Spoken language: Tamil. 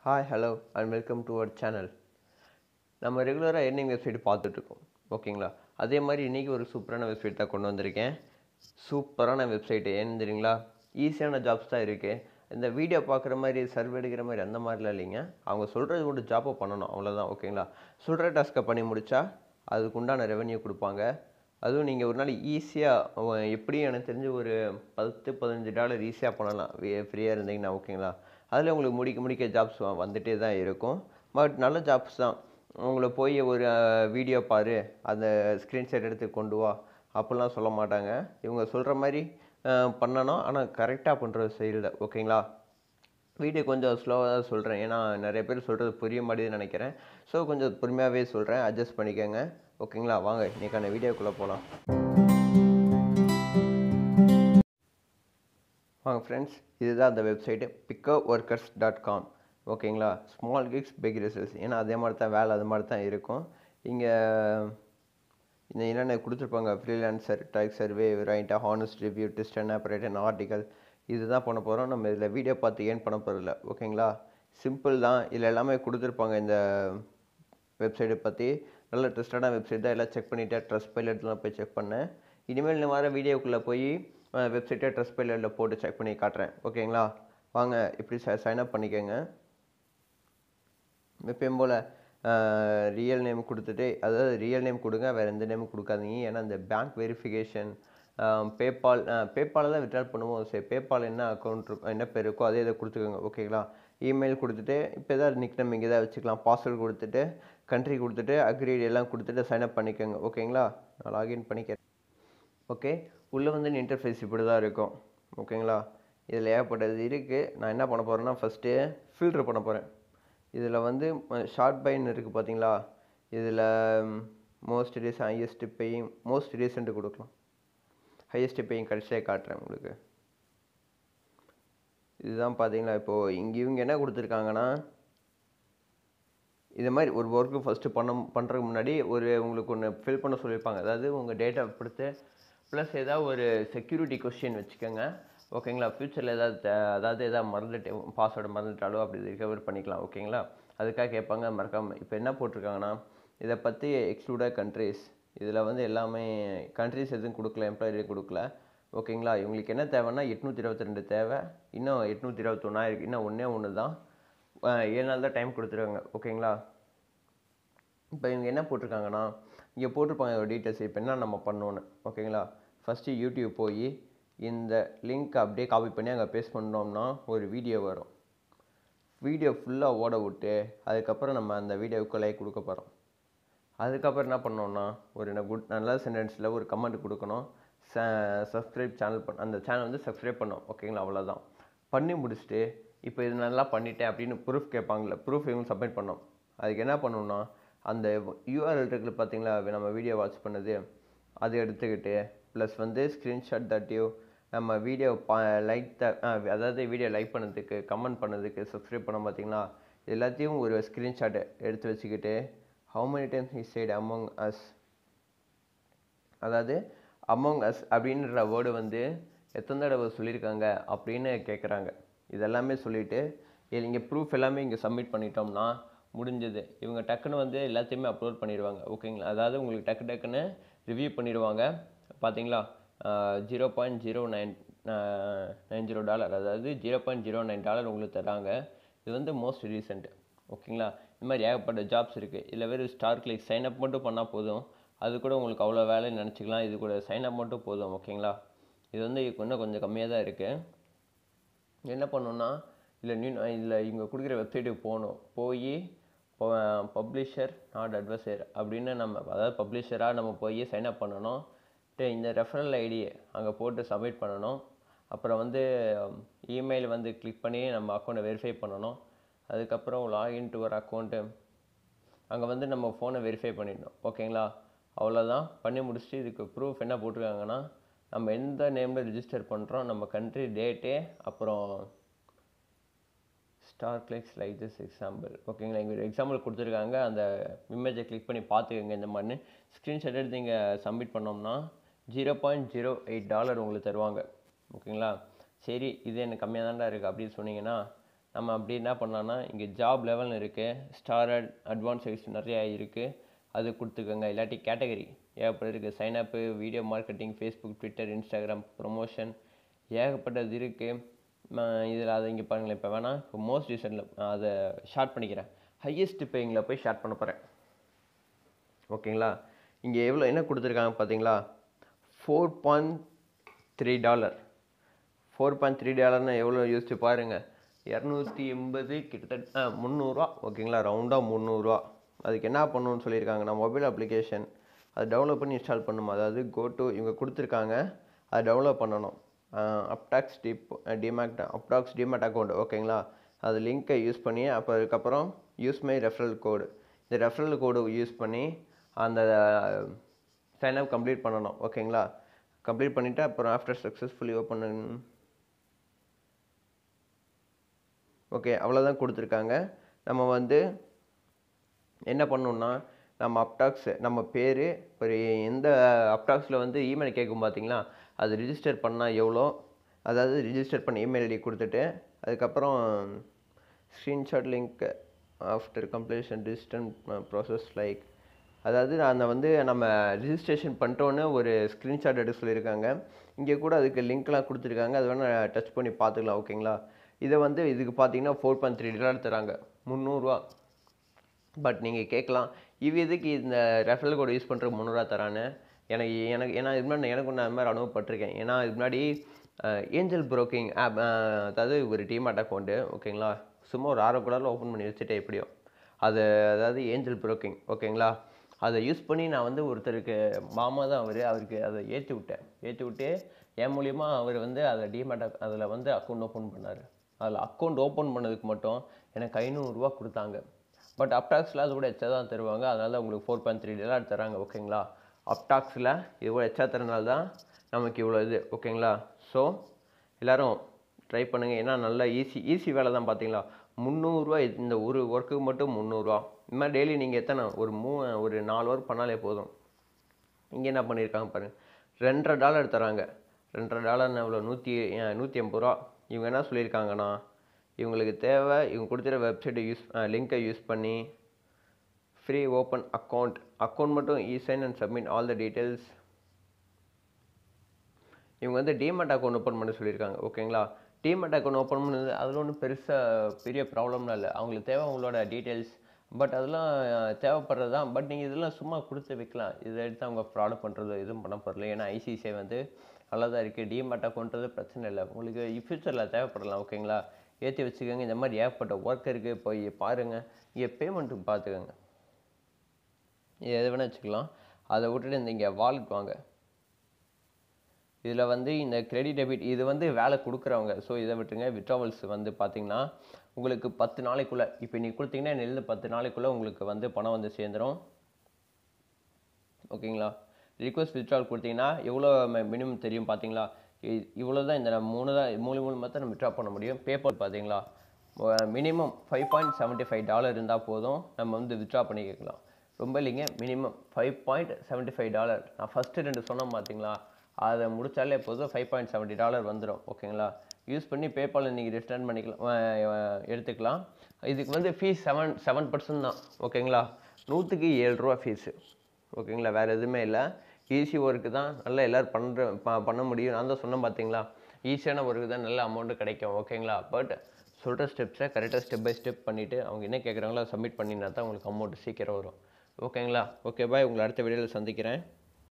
hi hello and welcome to our channel நம்ம ரெகுலராக எர்னிங் வெப்சைட் பார்த்துட்ருக்கோம் ஓகேங்களா அதே மாதிரி இன்றைக்கி ஒரு சூப்பரான வெப்சைட் தான் கொண்டு வந்திருக்கேன் சூப்பரான வெப்சைட்டு ஏன்னு தெரியுங்களா ஈஸியான ஜாப்ஸ் தான் இருக்குது இந்த வீடியோ பார்க்குற மாதிரி சர்வே எடுக்கிற மாதிரி அந்த மாதிரிலாம் இல்லைங்க அவங்க சொல்கிறது மட்டும் ஜாப்பை பண்ணணும் அவ்வளோதான் ஓகேங்களா சொல்கிற டாஸ்க்கை பண்ணி முடித்தா அதுக்கு உண்டான ரெவென்யூ கொடுப்பாங்க அதுவும் நீங்கள் ஒரு நாள் ஈஸியாக எப்படியும் எனக்கு தெரிஞ்சு ஒரு பத்து பதினஞ்சு டாலர் ஈஸியாக பண்ணலாம் ஃப்ரீயாக இருந்தீங்கன்னா ஓகேங்களா அதில் உங்களுக்கு முடிக்க முடிக்க ஜாப்ஸ் வந்துட்டே தான் இருக்கும் பட் நல்ல ஜாப்ஸ் தான் உங்களை போய் ஒரு வீடியோ பாரு அந்த ஸ்க்ரீன்ஷாட் எடுத்து கொண்டு வா அப்படிலாம் சொல்ல மாட்டாங்க இவங்க சொல்கிற மாதிரி அஹ், பண்ணணும் ஆனால் கரெக்டாக பண்ணுற சைடில் ஓகேங்களா வீடியோ கொஞ்சம் ஸ்லோவாக தான் சொல்கிறேன் ஏன்னா நிறைய பேர் சொல்கிறது புரிய மாட்டேதுன்னு நினைக்கிறேன் ஸோ கொஞ்சம் பொறுமையாகவே சொல்கிறேன் அட்ஜஸ்ட் பண்ணிக்கோங்க ஓகேங்களா வாங்க இன்றைக்கான வீடியோக்குள்ளே போகலாம் வாங்க ஃப்ரெண்ட்ஸ் இதுதான் அந்த website Picoworkers dot com ஓகேங்களா ஸ்மால் கிக்ஸ் பிக் ரிசல்ட்ஸ் ஏன்னா அதே மாதிரி தான் வேலை அது மாதிரி தான் இருக்கும் இங்கே இந்த என்னென்ன கொடுத்துருப்பாங்க ஃப்ரீலான்சர் டைக் சர்வே ரைட்டாக honest review test and operate article இதுதான் பண்ண போகிறோம் நம்ம இதில் வீடியோ பார்த்து ஏன் பண்ண போகிறதில்ல ஓகேங்களா சிம்பிள் தான் இதில் எல்லாமே கொடுத்துருப்பாங்க இந்த வெப்சைட்டை பற்றி நல்ல ட்ரஸ்டடான வெப்சைட் தான் எல்லாம் செக் பண்ணிவிட்டேன் ட்ரஸ்ட் பைலட்லாம் போய் செக் பண்ணேன் இனிமேல் இந்த வர வீடியோக்குள்ளே போய் வெப்சைட்டை ட்ரஸ்ட் பைலட்டில் போட்டு செக் பண்ணி காட்டுறேன் ஓகேங்களா வாங்க இப்படி சைன் அப் பண்ணிக்கோங்க எப்பயும் போல் ரியல் நேம் கொடுத்துட்டு அதாவது ரியல் நேம் கொடுங்க வேறு எந்த நேமும் கொடுக்காதீங்க ஏன்னா இந்த பேங்க் வெரிஃபிகேஷன் பேபால் பேபாலில் தான் விட்ரால் பண்ணுவோம் சரி பேபால் என்ன அக்கௌண்ட் இருக்கோ என்ன பேர் இருக்கோ அதே இதை கொடுத்துக்கோங்க ஓகேங்களா இமெயில் கொடுத்துட்டு இப்போ ஏதாவது நிக் நம்ம இங்கே தான் வச்சுக்கலாம் பாஸ்வேர்டு கொடுத்துட்டு கண்ட்ரி கொடுத்துட்டு அக்ரீட் எல்லாம் கொடுத்துட்டு சைன் அப் பண்ணிக்கோங்க ஓகேங்களா நான் லாகின் பண்ணிக்கிறேன் ஓகே உள்ளே வந்து இன்டர்ஃபேஸ் இப்படி தான் இருக்கும் ஓகேங்களா இதில் ஏகப்பட்டது இருக்குது நான் என்ன பண்ண போகிறேன்னா ஃபஸ்ட்டு ஃபில்ட்ரு பண்ண போகிறேன் இதில் வந்து ஷார்ட் பைன் இருக்குது பார்த்தீங்களா இதில் மோஸ்ட் ரீஸ் ஹையஸ்ட் பேயிங் மோஸ்ட் ரீசெண்ட்டு கொடுக்கலாம் ஹையஸ்ட் பேயிங் கடைசியாக காட்டுறேன் உங்களுக்கு இதுதான் பார்த்தீங்களா இப்போது இங்கே இவங்க என்ன கொடுத்துருக்காங்கன்னா இது மாதிரி ஒரு ஒர்க்கு ஃபஸ்ட்டு பண்ண பண்ணுறதுக்கு முன்னாடி ஒரு உங்களுக்கு ஒன்று ஃபில் பண்ண சொல்லியிருப்பாங்க அதாவது உங்கள் டேட்டா கொடுத்து ப்ளஸ் ஏதாவது ஒரு செக்யூரிட்டி கொஸ்டின் வச்சுக்கோங்க ஓகேங்களா ஃப்யூச்சரில் ஏதாவது தே- அதாவது ஏதாவது மறந்துட்டு பாஸ்வேர்டு மறந்துட்டாலோ அப்படி ரிகவர் பண்ணிக்கலாம் ஓகேங்களா அதுக்காக கேட்பாங்க மறக்காமல் இப்போ என்ன போட்டிருக்காங்கன்னா இதை பற்றி எக்ஸ்க்ளூடட் கண்ட்ரீஸ் இதில் வந்து எல்லாமே கண்ட்ரீஸ் எதுவும் கொடுக்கல எம்ப்ளாயி கொடுக்கல ஓகேங்களா இவங்களுக்கு என்ன தேவைன்னா எட்நூற்றி இருபத்தி ரெண்டு தேவை இன்னும் எட்நூற்றி இருபத்தொன்னா இருக்குது இன்னும் ஒன்றே ஒன்று தான் அஹ் ஏழு நாள் தான் டைம் கொடுத்துருக்காங்க ஓகேங்களா இப்போ இவங்க என்ன போட்டிருக்காங்கன்னா இங்கே போட்டிருப்பாங்க ஒரு டீட்டெயில்ஸ் இப்போ என்ன நம்ம பண்ணோன்னு ஓகேங்களா ஃபஸ்ட்டு யூடியூப் போய் இந்த லிங்க் அப்படியே காப்பி பண்ணி அங்கே பேஸ்ட் பண்ணோம்னா ஒரு வீடியோ வரும் வீடியோ ஃபுல்லாக ஓட விட்டு அதுக்கப்புறம் நம்ம அந்த வீடியோவுக்கு லைக் கொடுக்க போகிறோம் அதுக்கப்புறம் என்ன பண்ணோம்னா ஒரு என்ன குட் நல்ல சென்டென்ஸில் ஒரு கமெண்ட் கொடுக்கணும் சப்ஸ்கிரைப் சேனல் பண் அந்த சேனல் வந்து சப்ஸ்கிரைப் பண்ணோம் ஓகேங்களா அவ்வளோதான் பண்ணி முடிச்சுட்டு இப்போ இது நல்லா பண்ணிட்டேன் அப்படின்னு ப்ரூஃப் கேட்பாங்கல்ல ப்ரூஃப் இவங்க சப்மிட் பண்ணோம் அதுக்கு என்ன பண்ணணும்னா அந்த யூஆர்எல் இருக்குல்ல பார்த்தீங்களா நம்ம வீடியோ வாட்ச் பண்ணது அது எடுத்துக்கிட்டு ப்ளஸ் வந்து ஸ்க்ரீன்ஷாட் தட்டியோ நம்ம வீடியோ பா லைக் த அதாவது வீடியோ லைக் பண்ணதுக்கு கமெண்ட் பண்ணதுக்கு சப்ஸ்கிரைப் பண்ண பார்த்தீங்களா எல்லாத்தையும் ஒரு ஸ்க்ரீன்ஷாட் எடுத்து வச்சுக்கிட்டு how many times he said among us அதாவது among us அப்படின்ற வேர்டு வந்து எத்தனை தடவை சொல்லியிருக்காங்க அப்படின்னு கேட்குறாங்க இதெல்லாமே சொல்லிவிட்டு இங்கே ப்ரூஃப் எல்லாமே இங்கே சப்மிட் பண்ணிட்டோம்னா முடிஞ்சது இவங்க டக்குன்னு வந்து எல்லாத்தையுமே அப்லோட் பண்ணிடுவாங்க ஓகேங்களா அதாவது உங்களுக்கு டக்கு டக்குன்னு ரிவ்யூ பண்ணிடுவாங்க பார்த்தீங்களா zero point zero nine nine zero dollar அதாவது zero point zero nine dollar உங்களுக்கு தராங்க இது வந்து மோஸ்ட் ரீசெண்ட் ஓகேங்களா இந்த மாதிரி ஏகப்பட்ட ஜாப்ஸ் இருக்குது இதில் வெறும் ஸ்டார் கிளிக் சைன் அப் மட்டும் பண்ணால் போதும் அது கூட உங்களுக்கு அவ்வளோ வேலைன்னு நினச்சிக்கலாம் இது கூட சைன் அப் மட்டும் போதும் ஓகேங்களா இது வந்து இன்னும் கொஞ்சம் கம்மியாக தான் இருக்குது என்ன பண்ணணும்னா இல்லை நியூ இதில் இவங்க கொடுக்குற வெப்சைட்டுக்கு போகணும் போய் பப்ளிஷர் நாட் அட்வைசர் அப்படின்னு நம்ம அதாவது பப்ளிஷராக நம்ம போய் சைன் அப் பண்ணணும் ட்டு இந்த ரெஃபரல் ஐடியை அங்கே போட்டு சப்மிட் பண்ணணும் அப்புறம் வந்து இமெயில் வந்து கிளிக் பண்ணி நம்ம அக்கௌண்ட்டை வெரிஃபை பண்ணணும் அதுக்கப்புறம் லாகின் டு ஒரு அக்கௌண்ட்டு அங்கே வந்து நம்ம ஃபோனை வெரிஃபை பண்ணிடணும் ஓகேங்களா அவ்வளோதான் பண்ணி முடிச்சுட்டு இதுக்கு ப்ரூஃப் என்ன போட்டிருக்காங்கன்னா நம்ம எந்த நேமில் ரிஜிஸ்டர் பண்ணுறோம் நம்ம கண்ட்ரி டேட்டு அப்புறம் star clicks like this example ஓகேங்களா இங்கே ஒரு எக்ஸாம்பிள் கொடுத்துருக்காங்க அந்த இமேஜை கிளிக் பண்ணி பார்த்துக்கோங்க இந்த மாதிரி ஸ்க்ரீன்ஷாட் எடுத்து இங்கே சப்மிட் பண்ணோம்னா zero point zero eight dollar உங்களுக்கு தருவாங்க ஓகேங்களா சரி இது எனக்கு கம்மியாக தான்டா இருக்குது அப்படின்னு சொன்னீங்கன்னா நம்ம அப்படி என்ன பண்ணலாம்னா இங்கே ஜாப் லெவல்னு இருக்குது ஸ்டாரட் அட்வான்ஸ் சர்வீஸ் நிறையா இருக்குது அது கொடுத்துக்கோங்க இல்லாட்டி கேட்டகரி ஏகப்பட்ட இருக்குது sign up video marketing Facebook Twitter Instagram promotion ஏகப்பட்டது இருக்குது இதில் அதை இங்கே பாருங்களேன் இப்போ வேணால் இப்போ மோஸ்ட் ரீசெண்டில் அதை ஷார்ட் பண்ணிக்கிறேன் ஹையஸ்ட் பேயிங்கில் போய் ஷார்ட் பண்ண போகிறேன் ஓகேங்களா இங்கே எவ்வளோ என்ன கொடுத்துருக்காங்க பார்த்தீங்களா four point three dollar four point three டாலர்னு எவ்வளோ யோசிச்சு பாருங்கள் இரநூத்தி எண்பது கிட்டத்தட்ட ஆ, முந்நூறுரூவா ஓகேங்களா ரவுண்டாக முந்நூறுரூவா அதுக்கு என்ன பண்ணணும்னு சொல்லியிருக்காங்க நான் மொபைல் அப்ளிகேஷன் அதை டவுன்லோட் பண்ணி இன்ஸ்டால் பண்ணணும் அதாவது கோ டு இவங்க கொடுத்துருக்காங்க அதை டவுன்லோட் பண்ணணும் அப்டாக்ஸ் டிப் டிமேட் அப்டாக்ஸ் டிமேட் அக்கௌண்ட் ஓகேங்களா அது லிங்க்கை யூஸ் பண்ணி அப்போ அதுக்கப்புறம் யூஸ் மை ரெஃபரல் கோடு இந்த ரெஃபரல் கோடு யூஸ் பண்ணி அந்த சைன் அப் கம்ப்ளீட் பண்ணணும் ஓகேங்களா கம்ப்ளீட் பண்ணிவிட்டு அப்புறம் ஆஃப்டர் சக்ஸஸ்ஃபுல்லி ஓப்பன் ஓகே அவ்வளோதான் கொடுத்துருக்காங்க நம்ம வந்து என்ன பண்ணணும்னா நம்ம அப்டாக்ஸ் நம்ம பேர் ஒரு எந்த அப்டாக்ஸில் வந்து இமெயில் கேட்கும் பார்த்தீங்களா அது ரிஜிஸ்டர் பண்ணால் எவ்வளோ அதாவது ரிஜிஸ்டர் பண்ண இமெயில் ஐடி கொடுத்துட்டு அதுக்கப்புறம் ஸ்க்ரீன்ஷாட் லிங்க் ஆஃப்டர் கம்ப்ளீஷன் டிஸ்டன் ப்ராசஸ் லைக் அதாவது அந்த வந்து நம்ம ரிஜிஸ்ட்ரேஷன் பண்ணிட்டோன்னு ஒரு ஸ்க்ரீன்ஷாட் எடுக்க சொல்லியிருக்காங்க இங்கே கூட அதுக்கு லிங்க்லாம் கொடுத்துருக்காங்க அது வேணால் டச் பண்ணி பார்த்துக்கலாம் ஓகேங்களா இதை வந்து இதுக்கு பார்த்தீங்கன்னா ஃபோர் பாயிண்ட் த்ரீ டாலர் தராங்க முந்நூறுரூவா பட் நீங்கள் கேட்கலாம் இவ எதுக்கு இந்த ரெஃபரல் கோட் யூஸ் பண்ணுறதுக்கு முந்நூறுவா தரான்னு எனக்கு எனக்கு ஏன்னா இது முன்னாடி எனக்கு நான் அது மாதிரி அனுபவப்பட்டிருக்கேன் ஏன்னா இது முன்னாடி ஏஞ்சல் ப்ரோக்கிங் ஆப் அதாவது ஒரு டிமாட் அக்கௌண்ட்டு ஓகேங்களா சும்மா ஒரு ஆறு கலரில் ஓப்பன் பண்ணி வச்சுட்டேன் எப்படியோ அது அதாவது ஏஞ்சல் ப்ரோக்கிங் ஓகேங்களா அதை யூஸ் பண்ணி நான் வந்து ஒருத்தருக்கு மாமா தான் அவர் அவருக்கு அதை ஏற்றி விட்டேன் ஏற்றி விட்டு என் மூலியமா அவர் வந்து அதை டிமேட் அதில் வந்து அக்கௌண்ட் ஓப்பன் பண்ணார் அதில் அக்கௌண்ட் ஓப்பன் பண்ணதுக்கு மட்டும் எனக்கு ஐநூறுரூவா கொடுத்தாங்க பட் அப்டாக்ஸில் அது கூட எச்சா தான் தருவாங்க அதனால தான் உங்களுக்கு ஃபோர் பாயிண்ட் த்ரீ டாலர் தராங்க ஓகேங்களா அப்டாக்ஸில் இவ்வளோ எச்சா தரனால தான் நமக்கு இவ்வளோ இது ஓகேங்களா ஸோ எல்லோரும் ட்ரை பண்ணுங்கள் ஏன்னா நல்லா ஈஸி ஈஸி வேலை தான் பார்த்தீங்களா முந்நூறுரூவா இந்த ஒரு ஒர்க்குக்கு மட்டும் முந்நூறுரூவா இந்த மாதிரி டெய்லி நீங்கள் எத்தனை ஒரு மூ ஒரு நாலு ஒர்க் பண்ணாலே போதும் இங்கே என்ன பண்ணியிருக்காங்க பாருங்க ரெண்டரை டாலர் தராங்க ரெண்டரை டாலர்னு எவ்வளோ நூற்றி நூற்றி ஐம்பது ரூபா இவங்க என்ன சொல்லியிருக்காங்கன்னா இவங்களுக்கு தேவை இவங்க கொடுத்துற வெப்சைட்டை யூஸ் லிங்கை யூஸ் பண்ணி ஃப்ரீ ஓப்பன் அக்கௌண்ட் அக்கௌண்ட் மட்டும் e sign and submit all the details இவங்க வந்து டிமெட் அக்கௌண்ட் ஓப்பன் பண்ண சொல்லியிருக்காங்க ஓகேங்களா டிமெட் அக்கௌண்ட் ஓப்பன் பண்ணது அதில் ஒன்றும் பெருசாக பெரிய ப்ராப்ளம்லாம் இல்லை அவங்களுக்கு தேவை உங்களோட டீட்டெயில்ஸ் பட் அதெல்லாம் தேவைப்படுறது தான் பட் நீங்கள் இதெல்லாம் சும்மா கொடுத்து வைக்கலாம் இதை எடுத்து அவங்க ஃப்ராடு பண்ணுறது எதுவும் பண்ண போகிறல ஏன்னா ஐசிசிஐ வந்து நல்லா தான் இருக்குது டிமெட் அக்கௌண்ட்றது பிரச்சனை இல்லை உங்களுக்கு ஃப்யூச்சரில் தேவைப்படலாம் ஓகேங்களா ஏற்றி வச்சுக்கோங்க இந்த மாதிரி ஏகப்பட்ட ஒர்க் இருக்குது போய் பாருங்கள் இங்கே பேமெண்ட்டு பார்த்துக்கோங்க இது எது வேணால் வச்சுக்கலாம் அதை விட்டுட்டு இந்த இங்கே வாலெட் வாங்க இதில் வந்து இந்த கிரெடிட் டெபிட் இது வந்து வேலை கொடுக்குறவங்க ஸோ இதை விட்டுருங்க விட்ராவல்ஸ் வந்து பார்த்தீங்கன்னா உங்களுக்கு பத்து நாளைக்குள்ளே இப்போ நீங்கள் கொடுத்தீங்கன்னா நெல் பத்து நாளைக்குள்ளே உங்களுக்கு வந்து பணம் வந்து சேர்ந்துடும் ஓகேங்களா ரிக்வஸ்ட் வித்ட்ரால் கொடுத்தீங்கன்னா எவ்வளோ மினிமம் தெரியும் பார்த்தீங்களா இ- இவ்வளோ தான் இந்த நம்ம மூணு தான் மூணு மூணு தான் நம்ம வித்ட்ரா பண்ண முடியும் பேப்பர் பார்த்தீங்களா minimum five point seventy five dollar இருந்தால் போதும் நம்ம வந்து வித்ட்ரா பண்ணிக்கலாம் ரொம்ப இல்லைங்க minimum five point seventy five dollar நான் ஃபஸ்ட்டு ரெண்டு சொன்னேன் பார்த்தீங்களா அதை முடிச்சாலே போதும் ஃபைவ் பாயிண்ட் செவன்ட்டி டாலர் வந்துடும் ஓகேங்களா யூஸ் பண்ணி பேபால் நீங்கள் ரிட்டர்ன் பண்ணிக்கலாம் அஹ் அஹ் எடுத்துக்கலாம் இதுக்கு வந்து ஃபீஸ் செவன் செவன் பர்சன்ட் தான் ஓகேங்களா நூற்றுக்கு ஏழு ரூபா ஃபீஸு ஓகேங்களா வேறு எதுவுமே இல்லை ஈஸி ஒர்க்கு தான் நல்லா எல்லோரும் பண்ணுற ப பண்ண முடியும் நான் தான் சொன்னேன் பார்த்தீங்களா ஈஸியான ஒர்க்கு தான் நல்ல அமௌண்ட்டு கிடைக்கும் ஓகேங்களா பட் சொல்கிற ஸ்டெப்ஸை கரெக்டாக ஸ்டெப் பை ஸ்டெப் பண்ணிவிட்டு அவங்க என்ன கேட்குறாங்களோ சப்மிட் பண்ணினா தான் உங்களுக்கு அமௌண்ட் சீக்கிரம் வரும் ஓகேங்களா ஓகே பாய் உங்களை அடுத்த வீடியோவில் சந்திக்கிறேன்